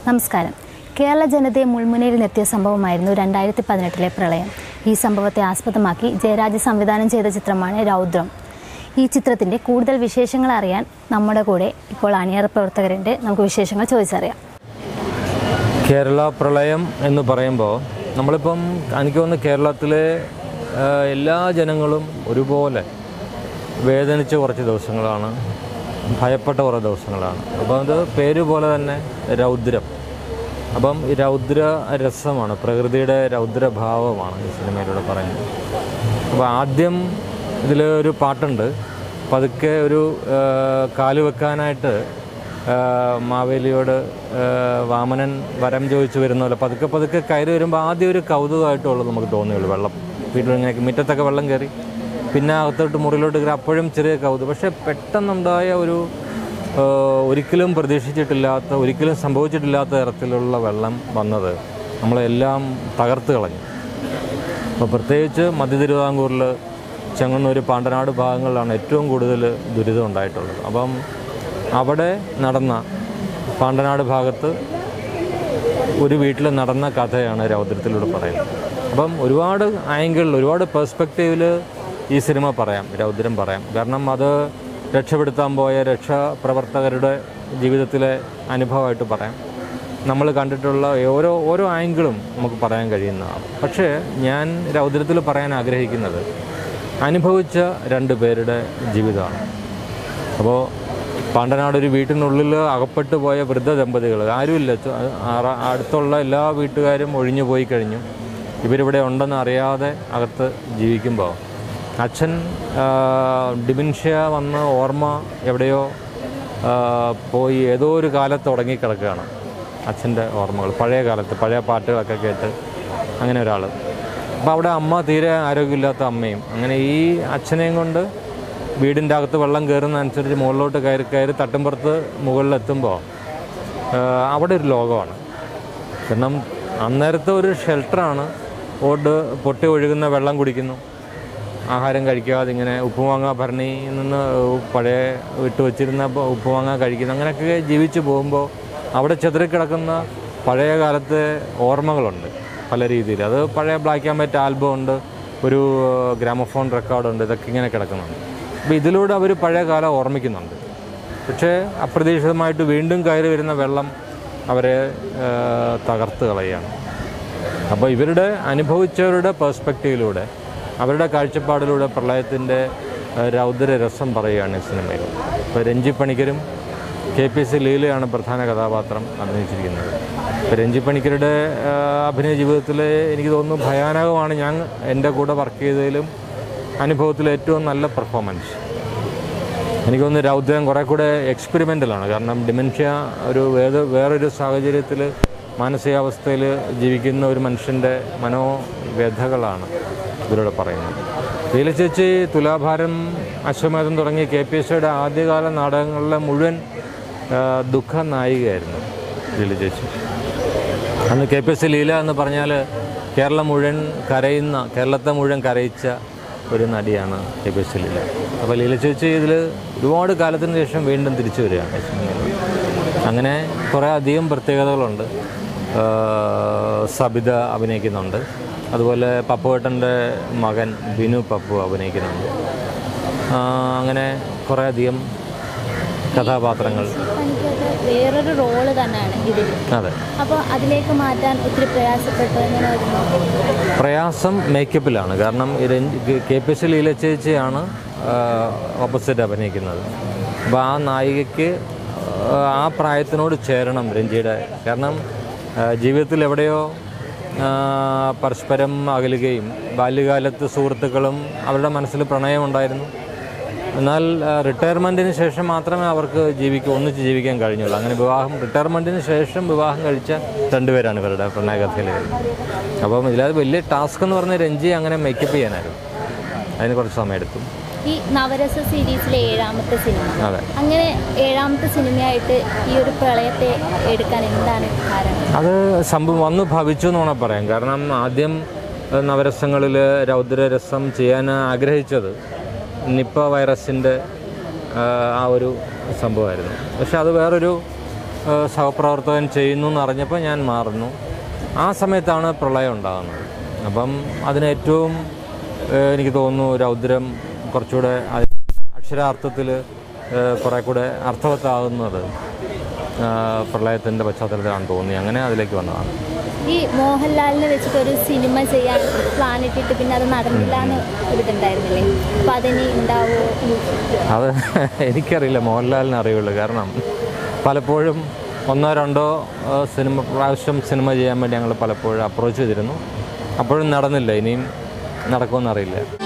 നമസ്കാരം കേരള ജനതയെ മുൾമുനയിൽ നിർത്തിയ സംഭവമായിരുന്നു രണ്ടായിരത്തി പതിനെട്ടിലെ പ്രളയം ഈ സംഭവത്തെ ആസ്പദമാക്കി ജയരാജ് സംവിധാനം ചെയ്ത ചിത്രമാണ് രൗദ്രം ഈ ചിത്രത്തിൻ്റെ കൂടുതൽ വിശേഷങ്ങൾ അറിയാൻ നമ്മുടെ കൂടെ ഇപ്പോൾ അണിയറ പ്രവർത്തകരുണ്ട് നമുക്ക് വിശേഷങ്ങൾ ചോദിച്ചറിയാം കേരള പ്രളയം എന്ന് പറയുമ്പോൾ നമ്മളിപ്പം എനിക്ക് തോന്നുന്നു കേരളത്തിലെ ആ, എല്ലാ ജനങ്ങളും ഒരുപോലെ വേദനിച്ച കുറച്ച് ദിവസങ്ങളാണ് ഭയപ്പെട്ട കുറേ ദിവസങ്ങളാണ് അപ്പം അത് പേര് പോലെ തന്നെ രൗദ്രം അപ്പം ഈ രൗദ്ര രസമാണ് പ്രകൃതിയുടെ രൗദ്രഭാവമാണ് ഈ സിനിമയിലൂടെ പറയുന്നത് അപ്പോൾ ആദ്യം ഇതിൽ ഒരു പാട്ടുണ്ട് പതുക്കെ ഒരു ആ, കാല് വെക്കാനായിട്ട് ആ, മാവേലിയോട് ആ, വാമനൻ വരം ചോദിച്ചു വരുന്ന പോലെ പതുക്കെ പതുക്കെ കയറി വരുമ്പോൾ ആദ്യം ഒരു കൗതുകമായിട്ടുള്ളത് നമുക്ക് തോന്നിയുള്ളൂ വെള്ളം വീട്ടിൽ ഇങ്ങനെ മുറ്റത്തൊക്കെ വെള്ളം കയറി പിന്നെ അകത്തോട്ട് മുറിയിലോട്ട് കയറി അപ്പോഴും ചെറിയ കൗതുകം പക്ഷേ പെട്ടെന്നുണ്ടായ ഒരു ആ, ഒരിക്കലും പ്രതീക്ഷിച്ചിട്ടില്ലാത്ത ഒരിക്കലും സംഭവിച്ചിട്ടില്ലാത്ത തരത്തിലുള്ള വെള്ളം വന്നത് നമ്മളെല്ലാം തകർത്ത് കളഞ്ഞു അപ്പോൾ പ്രത്യേകിച്ച് മധ്യ തിരുവിതാംകൂറിൽ ചെങ്ങന്നൂർ പാണ്ടനാട് ഭാഗങ്ങളിലാണ് ഏറ്റവും കൂടുതൽ ദുരിതം ഉണ്ടായിട്ടുള്ളത് അപ്പം അവിടെ നടന്ന പാണ്ടനാട് ഭാഗത്ത് ഒരു വീട്ടിൽ നടന്ന കഥയാണ് രൗദ്രത്തിലൂടെ പറയുന്നത് അപ്പം ഒരുപാട് ആംഗിളിൽ ഒരുപാട് പെർസ്പെക്റ്റീവിൽ ഈ സിനിമ പറയാം രൗദ്രം പറയാം കാരണം അത് രക്ഷപ്പെടുത്താൻ പോയ രക്ഷാപ്രവർത്തകരുടെ ജീവിതത്തിലെ അനുഭവമായിട്ട് പറയാം നമ്മൾ കണ്ടിട്ടുള്ള ഓരോ ഓരോ ആംഗിളും നമുക്ക് പറയാൻ കഴിയുന്നതാണ് പക്ഷേ ഞാൻ രൗദ്രത്തിൽ പറയാൻ ആഗ്രഹിക്കുന്നത് അനുഭവിച്ച രണ്ട് പേരുടെ ജീവിതമാണ് അപ്പോൾ പാണ്ടനാട് ഒരു വീട്ടിനുള്ളിൽ അകപ്പെട്ടു പോയ വൃദ്ധ ദമ്പതികൾ ആരുമില്ല ചു- ആറ- അടുത്തുള്ള എല്ലാ വീട്ടുകാരും ഒഴിഞ്ഞു പോയി കഴിഞ്ഞു ഇവരിവിടെ ഉണ്ടെന്ന് അറിയാതെ അകത്ത് ജീവിക്കുമ്പോൾ അച്ഛൻ ആ, ഡിമെൻഷ്യ വന്ന് ഓർമ്മ എവിടെയോ ആ, പോയി ഏതോ ഒരു കാലത്ത് ഉടങ്ങിക്കിടക്കുകയാണ് അച്ഛൻ്റെ ഓർമ്മകൾ പഴയ കാലത്ത് പഴയ പാട്ടുകളൊക്കെ കേട്ട് അങ്ങനെ ഒരാൾ അപ്പോൾ അവിടെ അമ്മ തീരെ ആരോഗ്യമില്ലാത്ത അമ്മയും അങ്ങനെ ഈ അച്ഛനെയും കൊണ്ട് വീടിൻ്റെ അകത്ത് വെള്ളം കയറുന്ന അനുസരിച്ച് മുകളിലോട്ട് കയറി കയറി തട്ടുമ്പുറത്ത് മുകളിലെത്തുമ്പോൾ അവിടെ ഒരു ലോകമാണ് കാരണം അന്നേരത്തെ ഒരു ഷെൽട്ടറാണ് ഓട് പൊട്ടി ഒഴുകുന്ന വെള്ളം കുടിക്കുന്നു ആഹാരം കഴിക്കാതെ ഇങ്ങനെ ഉപ്പുമാങ്ങ ഭരണിയിൽ നിന്ന് പഴയ വിട്ട് വെച്ചിരുന്ന ബ- ഉപ്പുമാങ്ങ കഴിക്കുന്നു അങ്ങനെയൊക്കെ ജീവിച്ചു പോകുമ്പോൾ അവിടെ ചെതറിക്കിടക്കുന്ന പഴയ കാലത്തെ ഓർമ്മകളുണ്ട് പല രീതിയിൽ അത് പഴയ ബ്ലാക്ക് ആൻഡ് വൈറ്റ് ആൽബം ഉണ്ട് ഒരു ഗ്രാമഫോൺ റെക്കോർഡുണ്ട് ഇതൊക്കെ ഇങ്ങനെ കിടക്കുന്നുണ്ട് അപ്പോൾ ഇതിലൂടെ അവർ പഴയ കാലം ഓർമ്മിക്കുന്നുണ്ട് പക്ഷേ അപ്രതീക്ഷിതമായിട്ട് വീണ്ടും കയറി വരുന്ന വെള്ളം അവരെ ആ, തകർത്ത് കളയുകയാണ് അപ്പോൾ ഇവരുടെ അനുഭവിച്ചവരുടെ പേഴ്സ്പെക്റ്റീവിലൂടെ അവരുടെ കാഴ്ചപ്പാടിലൂടെ പ്രളയത്തിൻ്റെ ആ, രൗദ്ര രസം പറയുകയാണ് ഈ സിനിമയിൽ ഇപ്പോൾ രഞ്ജി പണിക്കരും കെ പി സി ലീലയാണ് പ്രധാന കഥാപാത്രം അഭിനയിച്ചിരിക്കുന്നത് ഇപ്പോൾ രഞ്ജി പണിക്കരുടെ ആ, അഭിനയ ജീവിതത്തിൽ എനിക്ക് തോന്നുന്നു ഭയാനകമാണ് ഞാൻ എൻ്റെ കൂടെ വർക്ക് ചെയ്തതിലും അനുഭവത്തിലെ ഏറ്റവും നല്ല പെർഫോമൻസ് എനിക്ക് തോന്നുന്നു രൗദ്രം കുറേ കൂടെ എക്സ്പെരിമെൻ്റലാണ് കാരണം ഡിമെൻഷ്യ ഒരു വേറെ വേറൊരു സാഹചര്യത്തിൽ മാനസികാവസ്ഥയിൽ ജീവിക്കുന്ന ഒരു മനുഷ്യൻ്റെ മനോവ്യഥകളാണ് ഇതിലൂടെ പറയുന്നത് ലീല ചേച്ചി തുലാഭാരം അശ്വമേധം തുടങ്ങിയ കെ പി എസ് സിയുടെ ആദ്യകാല നാടകങ്ങളിലെ മുഴുവൻ ആ, ദുഃഖ നായികയായിരുന്നു ലീല ചേച്ചി അന്ന് K P S C Leela എന്ന് പറഞ്ഞാൽ കേരളം മുഴുവൻ കരയുന്ന കേരളത്തെ മുഴുവൻ കരയിച്ച ഒരു നടിയാണ് K P S C Leela അപ്പോൾ ലീല ചേച്ചി ഇതിൽ ഒരുപാട് കാലത്തിന് ശേഷം വീണ്ടും തിരിച്ചു വരികയാണ് ഈ സിനിമയിൽ അങ്ങനെ കുറേ അധികം പ്രത്യേകതകളുണ്ട് ആ, സബിത അഭിനയിക്കുന്നുണ്ട് അതുപോലെ പപ്പുവേട്ടൻ്റെ മകൻ ബിനു പപ്പു അഭിനയിക്കുന്നുണ്ട് ആ, അങ്ങനെ കുറേ അധികം കഥാപാത്രങ്ങൾ എനിക്കത് വേറൊരു റോള് തന്നെയാണ് ഇതിൽ അതെ അപ്പോൾ അതിലേക്ക് മാറ്റാൻ ഒത്തിരി പ്രയാസപ്പെട്ടു എങ്ങനെ വരുന്നു പ്രയാസം മേക്കപ്പിലാണ് കാരണം ഈ Renji K P C Leela ചേച്ചിയാണ് ഓപ്പോസിറ്റ് അഭിനയിക്കുന്നത് അപ്പോൾ ആ നായികയ്ക്ക് ആ, ആ പ്രായത്തിനോട് ചേരണം രഞ്ജിയുടെ കാരണം ആ, ജീവിതത്തിൽ എവിടെയോ ആ, പരസ്പരം അകലുകയും ബാല്യകാലത്ത് സുഹൃത്തുക്കളും അവരുടെ മനസ്സിൽ പ്രണയമുണ്ടായിരുന്നു എന്നാൽ റിട്ടയർമെൻറ്റിന് ശേഷം മാത്രമേ അവർക്ക് ജീവിക്കൂ ഒന്നിച്ച് ജീവിക്കാൻ കഴിഞ്ഞുള്ളൂ അങ്ങനെ വിവാഹം റിട്ടയർമെൻറ്റിന് ശേഷം വിവാഹം കഴിച്ച രണ്ടുപേരാണ് ഇവരുടെ പ്രണയകഥയിൽ വരുന്നത് അപ്പം ഇതിലത് വലിയ ടാസ്ക് എന്ന് പറഞ്ഞാൽ രഞ്ജി അങ്ങനെ മേക്കപ്പ് ചെയ്യാനായിരുന്നു അതിന് കുറച്ച് സമയമെടുത്തു ഈ നവരസ സീരീസിലെ ഏഴാമത്തെ സിനിമ അതെ അങ്ങനെ ഏഴാമത്തെ സിനിമയായിട്ട് ഈ ഒരു പ്രളയത്തെ എടുക്കാൻ എന്താണ് കാരണം അത് സംഭവം വന്നു ഭവിച്ചു എന്ന് വേണം പറയാം കാരണം ആദ്യം ഏഹ്, നവരസങ്ങളിൽ രൗദ്രരസം ചെയ്യാൻ ആഗ്രഹിച്ചത് നിപ്പ വൈറസിൻ്റെ ആ ഒരു സംഭവമായിരുന്നു പക്ഷെ അത് വേറൊരു ഏഹ്, സഹപ്രവർത്തകൻ ചെയ്യുന്നു എന്ന് അറിഞ്ഞപ്പോൾ ഞാൻ മാറുന്നു ആ സമയത്താണ് പ്രളയം ഉണ്ടാകുന്നത് അപ്പം അതിന് ഏറ്റവും ഏഹ്, എനിക്ക് തോന്നുന്നു രൗദ്രം കുറച്ചുകൂടെ അ- അക്ഷരാർത്ഥത്തിൽ കുറേ കൂടെ അർത്ഥവത്താകുന്നത് പ്രളയത്തിൻ്റെ പശ്ചാത്തലത്തിലാണെന്ന് തോന്നി അങ്ങനെ അതിലേക്ക് വന്നതാണ് ഈ മോഹൻലാലിനെ വെച്ചിട്ട് ഒരു സിനിമ ചെയ്യാൻ പ്ലാൻ ഇട്ടിട്ട് പിന്നെ അത് നടന്നില്ല എന്ന് ഒരിതുണ്ടായിരുന്നില്ലേ അപ്പോൾ അതിനി ഉണ്ടാവുമോ അത് എനിക്കറിയില്ല മോഹൻലാലിന് അറിയുള്ളൂ കാരണം പലപ്പോഴും ഒന്നോ രണ്ടോ ആ, സിനിമ പ്രാവശ്യം സിനിമ ചെയ്യാൻ വേണ്ടി ഞങ്ങൾ പലപ്പോഴും അപ്രോച്ച് ചെയ്തിരുന്നു അപ്പോഴും നടന്നില്ല ഇനിയും നടക്കുമെന്നറിയില്ല